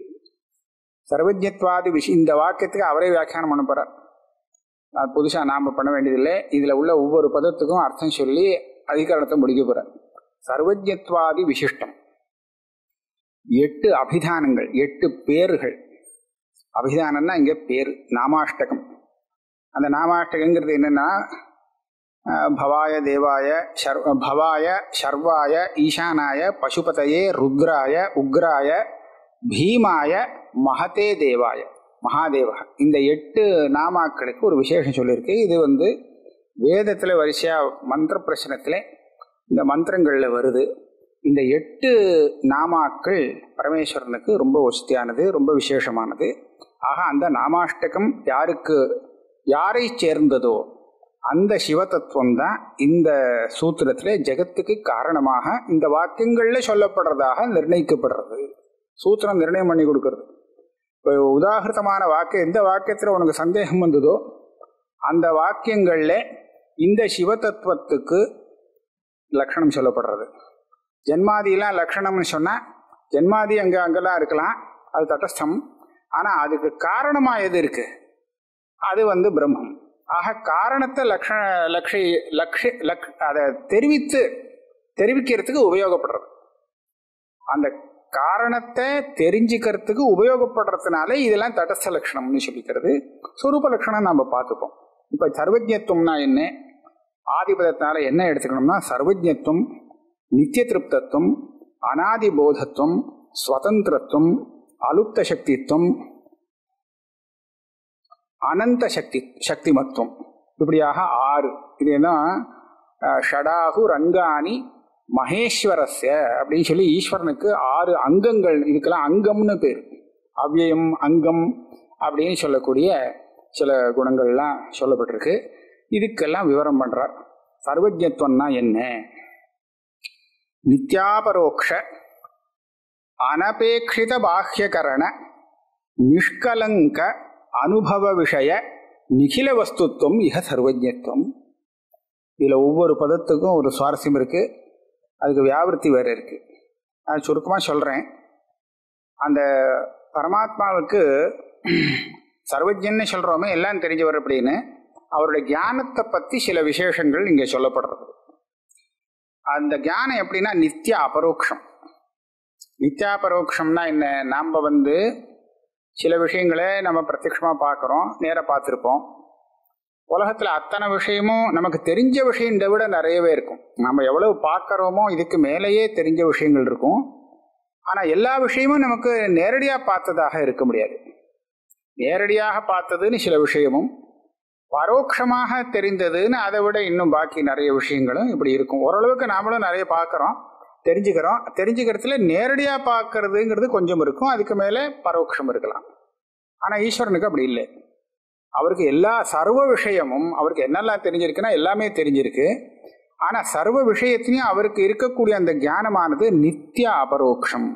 சர்வஜத்வாதி விஷ இந்த வாக்கியத்துக்கு அவரே வியாக்கியானம் பண்ண போறார் அது புதுசா நாம பண்ண வேண்டியதில்லை இதுல உள்ள ஒவ்வொரு பதத்துக்கும் அர்த்தம் சொல்லி அதிகரணத்தை முடிக்க போறார் சர்வஜத்வாதி விசிஷ்டம் எட்டு அபிதானங்கள் எட்டு பேர்கள் அபிதானம்னா இங்க பேர் நாமாஷ்டகம் அந்த நாமாஷ்டகங்கிறது என்னன்னா அஹ், பவாய தேவாய ஷர் பவாய ஷர்வாய ஈசானாய பசுபதையே ருத்ராய உக்ராய பீமாய மகதே தேவாய மகாதேவா இந்த எட்டு நாமாக்களுக்கு ஒரு விசேஷம் சொல்லியிருக்கு இது வந்து வேதத்தில் வரிசையா மந்திர பிரச்சனத்தில் இந்த மந்திரங்களில் வருது இந்த எட்டு நாமாக்கள் பரமேஸ்வரனுக்கு ரொம்ப வசதியானது ரொம்ப விசேஷமானது ஆக அந்த நாமாஷ்டகம் யாருக்கு யாரை சேர்ந்ததோ அந்த சிவதத்துவம் தான் இந்த சூத்திரத்தில் ஜெகத்துக்கு காரணமாக இந்த வாக்கியங்கள்ல சொல்லப்படுறதாக நிர்ணயிக்கப்படுறது சூத்திரம் நிர்ணயம் பண்ணி கொடுக்கறது இப்போ உதாகிருதமான வாக்கியம் எந்த வாக்கியத்தில் உனக்கு சந்தேகம் வந்ததோ அந்த வாக்கியங்களில் இந்த சிவதத்துவத்துக்கு லட்சணம் சொல்லப்படுறது ஜென்மாதியெல்லாம் லட்சணம்னு சொன்னால் ஜென்மாதி அங்கே அங்கெல்லாம் இருக்கலாம் அது தட்டஸ்தம் ஆனால் அதுக்கு காரணமாக எது இருக்கு அது வந்து பிரம்மம் ஆக காரணத்தை லக்ஷ லக்ஷ லக்ஷ லக் அதை தெரிவித்து தெரிவிக்கிறதுக்கு உபயோகப்படுறது அந்த காரணத்தை தெரிஞ்சுக்கிறதுக்கு உபயோகப்படுறதுனால இதெல்லாம் தடஸ்த லட்சணம்னு சொல்லிக்கிறது சொரூப லட்சணம் நம்ம பார்த்துப்போம் இப்போ சர்வஜத்துவம்னா என்ன ஆதிபதத்தினால என்ன எடுத்துக்கணும்னா சர்வஜத்துவம் நித்திய திருப்தத்துவம் அனாதி போதத்துவம் ஸ்வதந்திரத்துவம் அலுப்த சக்தித்துவம் அனந்த சக்தி சக்திமத்துவம் இப்படியாக ஆறு இது என்ன அஹ், ஷடாகு ரங்காணி மகேஸ்வரஸ்ய அப்படின்னு சொல்லி ஈஸ்வரனுக்கு ஆறு அங்கங்கள் இதுக்கெல்லாம் அங்கம்னு பேர் அவ்யயம் அங்கம் அப்படின்னு சொல்லக்கூடிய சில குணங்கள்லாம் சொல்லப்பட்டிருக்கு இதுக்கெல்லாம் விவரம் பண்றார் சர்வஜத்துவம்னா என்ன நித்யாபரோக்ஷ அனபேட்சித பாஹ்யகரண நிஷ்கலங்க அனுபவ விஷய நிகில வஸ்துத்துவம் இக சர்வஜத்துவம் இதில் ஒவ்வொரு பதத்துக்கும் ஒரு சுவாரஸ்யம் இருக்கு அதுக்கு வியாபிருத்தி வேற இருக்கு நான் சுருக்கமாக சொல்கிறேன் அந்த பரமாத்மாவுக்கு சர்வஜன்னு சொல்கிறோமே எல்லாம் தெரிஞ்சவர் அப்படின்னு அவருடைய ஞானத்தை பற்றி சில விசேஷங்கள் இங்கே சொல்லப்படுறது அந்த ஞானம் எப்படின்னா நித்திய அபரோக்ஷம் நித்யாபரோக்ஷம்னா என்ன நாம் வந்து சில விஷயங்களை நம்ம பிரத்யட்சமாக பார்க்குறோம் நேராக பார்த்துருப்போம் உலகத்தில் அத்தனை விஷயமும் நமக்கு தெரிஞ்ச விஷயம் இதை விட நிறையவே இருக்கும் நம்ம எவ்வளவு பார்க்குறோமோ இதுக்கு மேலேயே தெரிஞ்ச விஷயங்கள் இருக்கும் ஆனால் எல்லா விஷயமும் நமக்கு நேரடியாக பார்த்ததாக இருக்க முடியாது நேரடியாக பார்த்ததுன்னு சில விஷயமும் பரோட்சமாக தெரிந்ததுன்னு அதை விட இன்னும் பாக்கி நிறைய விஷயங்களும் இப்படி இருக்கும் ஓரளவுக்கு நாமளும் நிறைய பார்க்குறோம் தெரிஞ்சுக்கிறோம் தெரிஞ்சுக்கிறதுல நேரடியாக பார்க்கறதுங்கிறது கொஞ்சம் இருக்கும் அதுக்கு மேலே பரோட்சம் இருக்கலாம் ஆனால் ஈஸ்வரனுக்கு அப்படி இல்லை அவருக்கு எல்லா சர்வ விஷயமும் அவருக்கு என்னெல்லாம் தெரிஞ்சிருக்குன்னா எல்லாமே தெரிஞ்சிருக்கு ஆனால் சர்வ விஷயத்திலையும் அவருக்கு இருக்கக்கூடிய அந்த ஞானமானது நித்திய அபரோக்ஷம்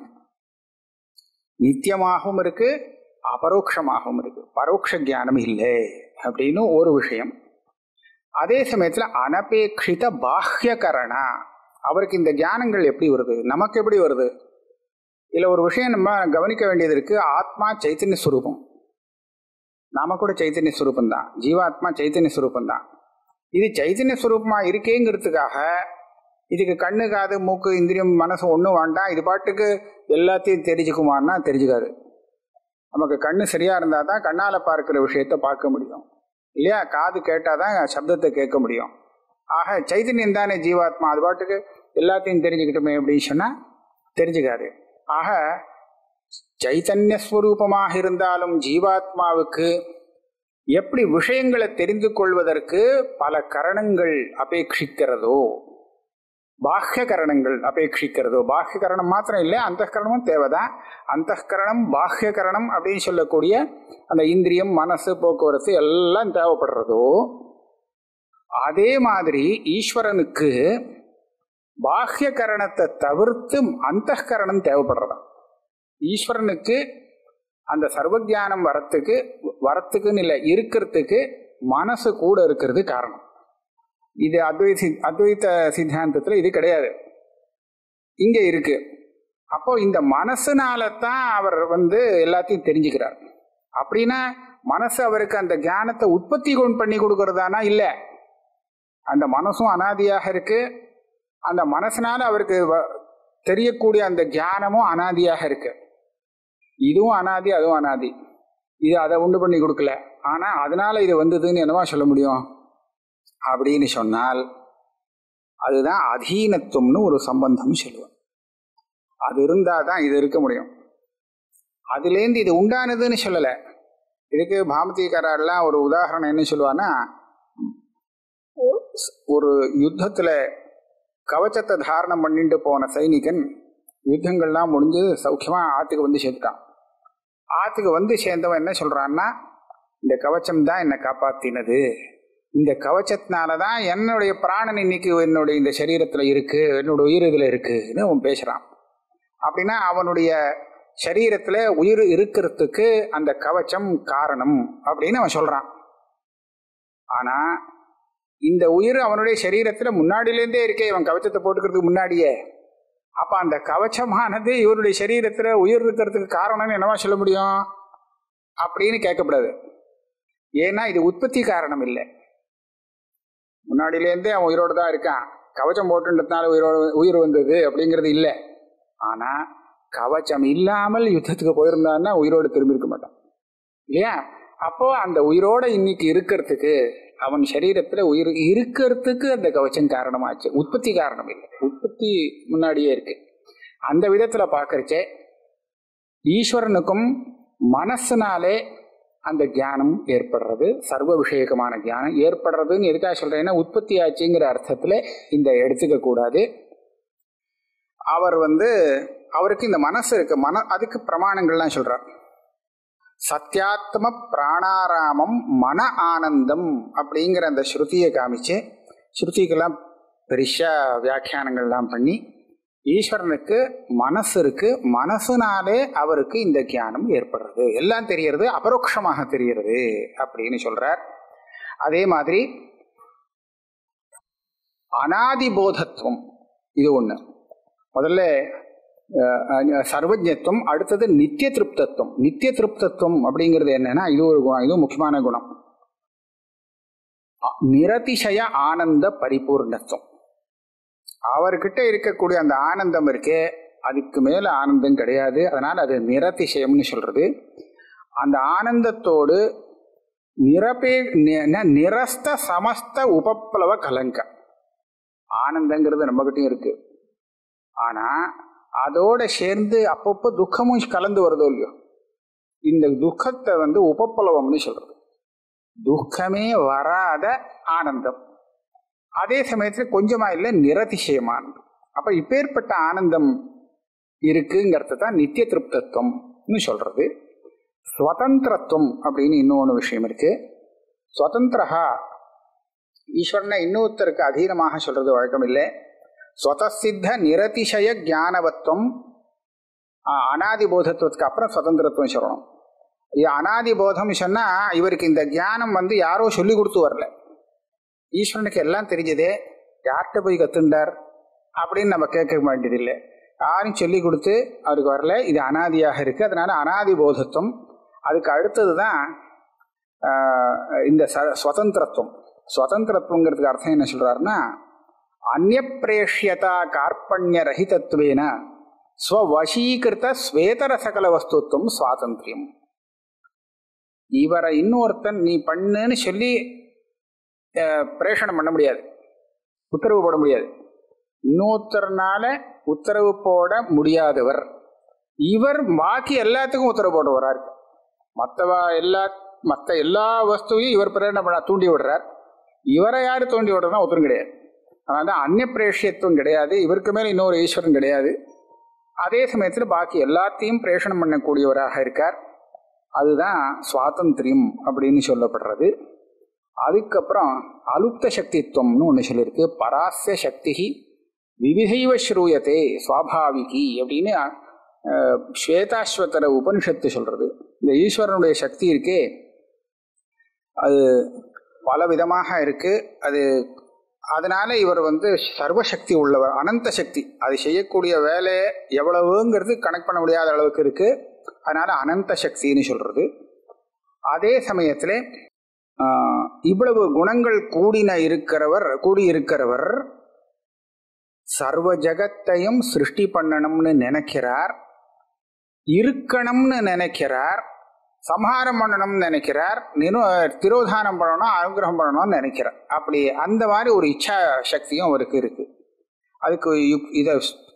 நித்தியமாகவும் இருக்கு அபரோக்ஷமாகவும் இருக்கு பரோட்ச ஞானம் இல்லை அப்படின்னு ஒரு விஷயம் அதே சமயத்தில் அனபேட்சித பாஹ்யகரணா அவருக்கு இந்த ஞானங்கள் எப்படி வருது நமக்கு எப்படி வருது இதில் ஒரு விஷயம் நம்ம கவனிக்க வேண்டியது இருக்கு ஆத்மா சைத்தன்ய ஸ்வரூபம் நாம கூட சைத்தன்ய ஸ்வரூபம் தான் ஜீவாத்மா சைத்தன்ய ஸ்வரூபம் தான் இது சைத்தன்ய ஸ்வரூபமா இருக்கேங்கிறதுக்காக இதுக்கு கண்ணு காது மூக்கு இந்திரியம் மனசு ஒன்றும் வேண்டாம் இது பாட்டுக்கு எல்லாத்தையும் தெரிஞ்சுக்குமான்னா தெரிஞ்சுக்காது நமக்கு கண்ணு சரியா இருந்தால் தான் கண்ணால் பார்க்குற விஷயத்த பார்க்க முடியும் இல்லையா காது கேட்டால் தான் சப்தத்தை கேட்க முடியும் ஆக சைத்தன்யம் தானே ஜீவாத்மா அது பாட்டுக்கு எல்லாத்தையும் தெரிஞ்சுக்கிட்டோமே அப்படின்னு சொன்னால் தெரிஞ்சுக்காது ஆக சைத்தன்ய ஸ்வரூபமாக இருந்தாலும் ஜீவாத்மாவுக்கு எப்படி விஷயங்களை தெரிந்து கொள்வதற்கு பல கரணங்கள் அபேட்சிக்கிறதோ பாஹ்ய கரணங்கள் அபேட்சிக்கிறதோ பாஹ்ய கரணம் மாத்திரம் இல்லை அந்த கரணமும் தேவைதான் அந்த கரணம் பாஹ்ய கரணம் அப்படின்னு சொல்லக்கூடிய அந்த இந்திரியம் மனசு போக்குவரத்து எல்லாம் தேவைப்படுறதோ அதே மாதிரி ஈஸ்வரனுக்கு பாஹ்ய கரணத்தை தவிர்த்து அந்த கரணம் தேவைப்படுறதா ஈஸ்வரனுக்கு அந்த சர்வஜானம் வரத்துக்கு வரத்துக்குன்னு இல்லை இருக்கிறதுக்கு மனசு கூட இருக்கிறது காரணம் இது அத்வைத சி- அத்வைத சித்தாந்தத்தில் இது கிடையாது இங்கே இருக்கு அப்போ இந்த மனசுனால தான் அவர் வந்து எல்லாத்தையும் தெரிஞ்சுக்கிறார் அப்படின்னா மனசு அவருக்கு அந்த ஞானத்தை உற்பத்தி கொண்டு பண்ணி கொடுக்கறதானா இல்லை அந்த மனசும் அனாதியாக இருக்கு அந்த மனசுனால அவருக்கு வ- தெரியக்கூடிய அந்த ஞானமும் அனாதியாக இருக்கு இதுவும் அனாதி அதுவும் அனாதி இது அதை உண்டு பண்ணி கொடுக்கல ஆனா அதனால இது வந்ததுன்னு என்னவா சொல்ல முடியும் அப்படின்னு சொன்னால் அதுதான் அதீனத்துவம்னு ஒரு சம்பந்தம் சொல்லுவோம் அது இருந்தால் தான் இது இருக்க முடியும் அதுலேருந்து இது உண்டானதுன்னு சொல்லலை இதுக்கு பாமதிக்காரெல்லாம் ஒரு உதாரணம் என்ன சொல்லுவான்னா ஒரு யுத்தத்தில் கவச்சத்தை தாரணம் பண்ணிட்டு போன சைனிகன் யுத்தங்கள்லாம் முடிஞ்சு சௌக்கியமாக ஆற்றுக்கு வந்து சேர்த்துட்டான் ஆற்றுக்கு வந்து சேர்ந்தவன் என்ன சொல்கிறான்னா இந்த கவச்சம் தான் என்னை காப்பாத்தினது இந்த கவச்சத்தினால தான் என்னுடைய பிராணன் இன்னைக்கு என்னுடைய இந்த சரீரத்தில் இருக்கு என்னோட உயிர் இதில் இருக்குன்னு அவன் பேசுகிறான் அப்படின்னா அவனுடைய சரீரத்தில் உயிர் இருக்கிறதுக்கு அந்த கவச்சம் காரணம் அப்படின்னு அவன் சொல்கிறான் ஆனால் இந்த உயிர் அவனுடைய சரீரத்தில் முன்னாடியிலேருந்தே இருக்கே இவன் கவச்சத்தை போட்டுக்கிறதுக்கு முன்னாடியே அப்போ அந்த கவச்சமானது இவருடைய சரீரத்தில் உயிர் இருக்கிறதுக்கு காரணம்னு என்னவா சொல்ல முடியும் அப்படின்னு கேட்கக்கூடாது ஏன்னா இது உற்பத்தி காரணம் இல்லை முன்னாடியிலேருந்தே அவன் உயிரோடு தான் இருக்கான் கவச்சம் போட்டுன்றதுனால உயிரோடு உயிர் வந்தது அப்படிங்கிறது இல்லை ஆனால் கவச்சம் இல்லாமல் யுத்தத்துக்கு போயிருந்தான்னா உயிரோடு திரும்பி இருக்க மாட்டான் இல்லையா அப்போ அந்த உயிரோட இன்னைக்கு இருக்கிறதுக்கு அவன் சரீரத்துல உயிர் இருக்கிறதுக்கு அந்த கவச்சம் காரணமாச்சு உற்பத்தி காரணம் இல்லை உற்பத்தி முன்னாடியே இருக்கு அந்த விதத்துல பார்க்கறச்சே ஈஸ்வரனுக்கும் மனசுனாலே அந்த தியானம் ஏற்படுறது சர்வ விஷயகமான தியானம் ஏற்படுறதுன்னு எதுக்காக சொல்றேன்னா உற்பத்தி ஆச்சுங்கிற அர்த்தத்துல இந்த எடுத்துக்க கூடாது அவர் வந்து அவருக்கு இந்த மனசு இருக்கு மன அதுக்கு பிரமாணங்கள்லாம் சொல்றார் சத்யாத்ம பிராணாராமம் மன ஆனந்தம் அப்படிங்கிற அந்த ஸ்ருதியை காமிச்சு ஸ்ருதிக்கெல்லாம் பெருசா வியாக்கியானங்கள்லாம் பண்ணி ஈஸ்வரனுக்கு மனசு இருக்கு மனசுனாலே அவருக்கு இந்த தியானம் ஏற்படுறது எல்லாம் தெரியறது அபரோக்ஷமாக தெரியறது அப்படின்னு சொல்றார் அதே மாதிரி அனாதி போதத்துவம் இது ஒண்ணு முதல்ல அஹ், அஹ், சர்வஜத்துவம் அடுத்தது நித்திய திருப்தத்துவம் நித்திய திருப்தத்துவம் அப்படிங்கிறது என்னன்னா இது ஒரு குணம் இது முக்கியமான குணம் அ- நிரதிசய ஆனந்த பரிபூர்ணத்துவம் அவர்கிட்ட இருக்கக்கூடிய அந்த ஆனந்தம் இருக்கே அதுக்கு மேல ஆனந்தம் கிடையாது அதனால அது நிரதிசயம்னு சொல்றது அந்த ஆனந்தத்தோடு நிரபே நி- என்ன, நிரஸ்த சமஸ்த உபப்ளவ கலங்க ஆனந்தங்கிறது நம்மகிட்டயும் இருக்கு ஆனா அதோட சேர்ந்து அப்பப்போ துக்கமும் கலந்து வருதோ இல்லையோ இந்த துக்கத்தை வந்து உபப்ளவம்னு சொல்றது துக்கமே வராத ஆனந்தம் அதே சமயத்தில் கொஞ்சமா இல்லை நிரதிசயமானது அப்ப இப்பேற்பட்ட ஆனந்தம் இருக்குங்கிறது தான் நித்திய திருப்தத்துவம்னு சொல்றது ஸ்வதந்திரத்துவம் அப்படின்னு இன்னொன்று விஷயம் இருக்கு ஸ்வதந்திரஹா ஈஸ்வரனை இன்னொருத்தருக்கு அதீனமாக சொல்றது வழக்கம் இல்லை ஸ்வதசித்த நிரதிசய ஞானவத்துவம் ஆஹ், அனாதி போதத்துவத்துக்கு அப்புறம் சுதந்திரத்துவம் சொல்லணும் இது அனாதி போதம் சொன்னா இவருக்கு இந்த ஞானம் வந்து யாரோ சொல்லி கொடுத்து வரல ஈஸ்வரனுக்கு எல்லாம் தெரிஞ்சதே யார்கிட்ட போய் கத்துண்டார் அப்படின்னு நம்ம கேட்க வேண்டியதில்லை யாரும் சொல்லி கொடுத்து அவருக்கு வரல இது அனாதியாக இருக்கு அதனால அனாதி போதத்துவம் அதுக்கு அடுத்தது தான் இந்த ச- சுதந்திரத்துவம் சுதந்திரத்துவங்கிறதுக்கு அர்த்தம் என்ன சொல்றாருன்னா அந்நியப்பிரேஷ்யதா கார்பண்ய ரஹிதத்துவேன ஸ்வவசீகிருத ஸ்வேதர சகல வஸ்துத்துவம் சுவாதந்திரியம் இவரை இன்னொருத்தன் நீ பண்ணுன்னு சொல்லி அஹ், பிரேஷணம் பண்ண முடியாது உத்தரவு போட முடியாது இன்னொருத்தர்னால உத்தரவு போட முடியாதவர் இவர் பாக்கி எல்லாத்துக்கும் உத்தரவு போட்டு வர்றாரு மற்றவா எல்லா மற்ற எல்லா வஸ்துவையும் இவர் பிரேரணை பண்ண தூண்டி விடுறார் இவரை யாரு தூண்டி விடுறதுனா உத்தரம் கிடையாது அதனால தான் அந்நிய பிரேஷியத்துவம் கிடையாது இவருக்கு மேல இன்னொரு ஈஸ்வரன் கிடையாது அதே சமயத்தில் பாக்கி எல்லாத்தையும் பிரேஷணம் பண்ணக்கூடியவராக இருக்கார் அதுதான் சுவாதந்திரியம் அப்படின்னு சொல்லப்படுறது அதுக்கப்புறம் அலுப்த சக்தித்துவம்னு ஒன்று சொல்லியிருக்கு பராஸ்ய சக்தி விவிதைவ ஸ்ரூயத்தே சுவாபாவிகி அப்படின்னு அஹ், ஸ்வேதாஸ்வதர உபனிஷத்து சொல்றது இந்த ஈஸ்வரனுடைய சக்தி இருக்கே அது பல விதமாக இருக்கு அது அதனால இவர் வந்து சர்வசக்தி உள்ளவர் அனந்த சக்தி அது செய்யக்கூடிய வேலை எவ்வளவுங்கிறது கணக்கு பண்ண முடியாத அளவுக்கு இருக்கு அதனால அனந்த சக்தின்னு சொல்றது அதே சமயத்தில் இவ்வளவு குணங்கள் கூடின இருக்கிறவர் கூடியிருக்கிறவர் சர்வ ஜகத்தையும் சிருஷ்டி பண்ணணும்னு நினைக்கிறார் இருக்கணும்னு நினைக்கிறார் சம்ஹாரம் பண்ணணும்னு நினைக்கிறார் நிரு திரோதானம் பண்ணணும் அனுகிரகம் பண்ணணும்னு நினைக்கிறார் அப்படி அந்த மாதிரி ஒரு இச்சா சக்தியும் அவருக்கு இருக்கு அதுக்கு யுக்- இத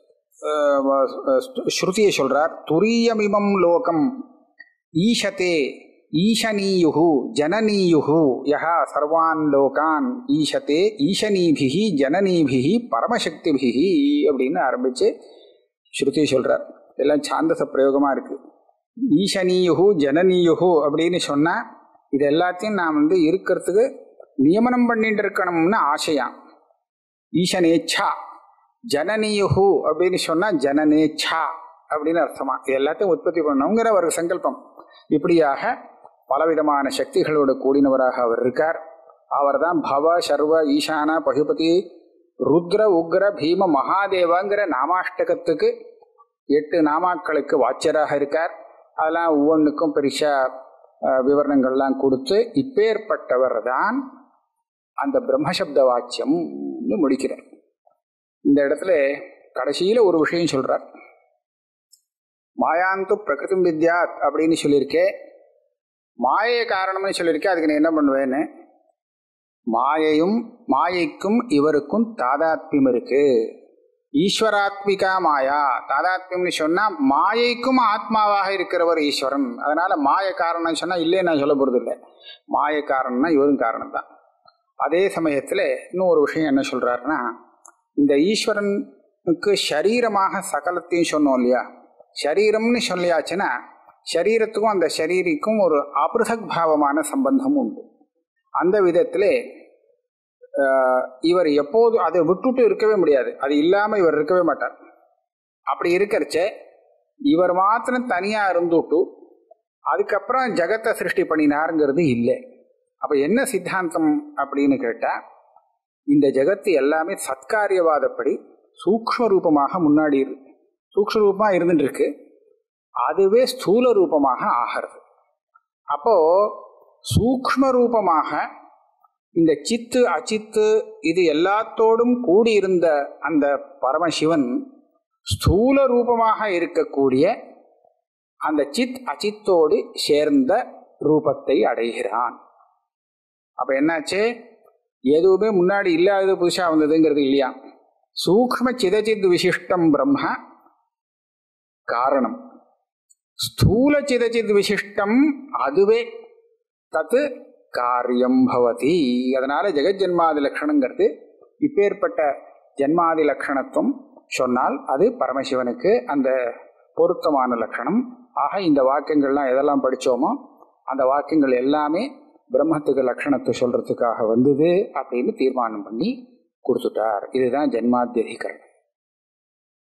அஹ், ஸ்ருதியை சொல்றார் துரியமிமம் லோகம் ஈஷதே ஈஷனீயுஹு ஜனனீயுஹு யஹா சர்வான் லோகான் ஈஷதே ஈஷனீபிஹி ஜனனீபிஹி பரமசக்திபிஹி அப்படின்னு ஆரம்பிச்சு ஸ்ருதி சொல்றார் எல்லாம் சாந்தச பிரயோகமா இருக்கு ஈஷனீயுஹு ஜனனீயுஹு அப்படின்னு சொன்னா இது எல்லாத்தையும் நான் வந்து இருக்கிறதுக்கு நியமனம் பண்ணிட்டு இருக்கணும்னு ஆசையாம் ஈஷனேச்சா ஜனனீயுஹு அப்படின்னு சொன்னா ஜனனேச்சா அப்படின்னு அர்த்தமா இது எல்லாத்தையும் உற்பத்தி பண்ணணுங்கிற ஒரு சங்கல்பம் இப்படியாக பலவிதமான சக்திகளோடு கூடினவராக அவர் இருக்கார் அவர்தான் பவ சர்வ ஈசான பசுபதி ருத்ர உக்ர பீம மகாதேவங்கிற நாமாஷ்டகத்துக்கு எட்டு நாமாக்களுக்கு வாட்சியராக இருக்கார் அதெல்லாம் ஒவ்வொன்றுக்கும் பெருசா அஹ், விவரணங்கள்லாம் கொடுத்து இப்பேற்பட்டவர் தான் அந்த பிரம்மசப்த வாக்கியம் முடிக்கிறார் இந்த இடத்துல கடைசியில ஒரு விஷயம் சொல்றார் மாயாந்து பிரகிருதம் வித்யாத் அப்படின்னு சொல்லியிருக்கேன் மாயை காரணம்னு சொல்லியிருக்கேன் அதுக்கு நீ என்ன பண்ணுவேன்னு மாயையும் மாயைக்கும் இவருக்கும் தாதாத்மியம் இருக்கு ஈஸ்வராத்மிகா மாயா தாதாத்மியம்னு சொன்னா மாயைக்கும் ஆத்மாவாக இருக்கிறவர் ஈஸ்வரன் அதனால மாய காரணம் சொன்னா இல்லையே நான் சொல்ல போறது இல்லை மாய காரணம்னா இவரும் காரணம் தான் அதே சமயத்தில் இன்னும் ஒரு விஷயம் என்ன சொல்றாருன்னா இந்த ஈஸ்வரனுக்கு சரீரமாக சகலத்தையும் சொன்னோம் இல்லையா சரீரம்னு சொல்லியாச்சுன்னா சரீரத்துக்கும் அந்த சரீரிக்கும் ஒரு அபிருதக் பாவமான சம்பந்தம் உண்டு அந்த விதத்திலே ஆஹ், இவர் எப்போது அதை விட்டுட்டு இருக்கவே முடியாது அது இல்லாமல் இவர் இருக்கவே மாட்டார் அப்படி இருக்கிறச்ச இவர் மாத்திரம் தனியாக இருந்துட்டு அதுக்கப்புறம் ஜகத்தை சிருஷ்டி பண்ணினாருங்கிறது இல்லை அப்போ என்ன சித்தாந்தம் அப்படின்னு கேட்டால் இந்த ஜகத்து எல்லாமே சத்காரியவாதப்படி சூக்ஷ்ம ரூபமாக முன்னாடி இரு சூக்ஷ்ம ரூபமாக இருந்துட்டு இருக்கு அதுவே ஸ்தூல ரூபமாக ஆகிறது அப்போ சூக்ஷ்ம ரூபமாக இந்த சித்து அச்சித்து இது எல்லாத்தோடும் கூடியிருந்த அந்த பரமசிவன் ஸ்தூல ரூபமாக இருக்கக்கூடிய அந்த சித் அச்சித்தோடு சேர்ந்த ரூபத்தை அடைகிறான் அப்ப என்னாச்சு எதுவுமே முன்னாடி இல்லாதது புதுசா வந்ததுங்கிறது இல்லையா சூக்ம சிதச்சித் விசிஷ்டம் பிரம்ம காரணம் ஸ்தூல சிதச்சித் விசிஷ்டம் அதுவே தத்து காரியம் பவதி அதனால ஜெகஜன்மாதி லட்சணங்கிறது இப்பேற்பட்ட ஜன்மாதி லட்சணத்துவம் சொன்னால் அது பரமசிவனுக்கு அந்த பொருத்தமான லட்சணம் ஆக இந்த வாக்கியங்கள்லாம் எதெல்லாம் படித்தோமோ அந்த வாக்கியங்கள் எல்லாமே பிரம்மத்துக்கு லட்சணத்தை சொல்றதுக்காக வந்தது அப்படின்னு தீர்மானம் பண்ணி கொடுத்துட்டார் இதுதான் ஜென்மாத்தியதிகரணம்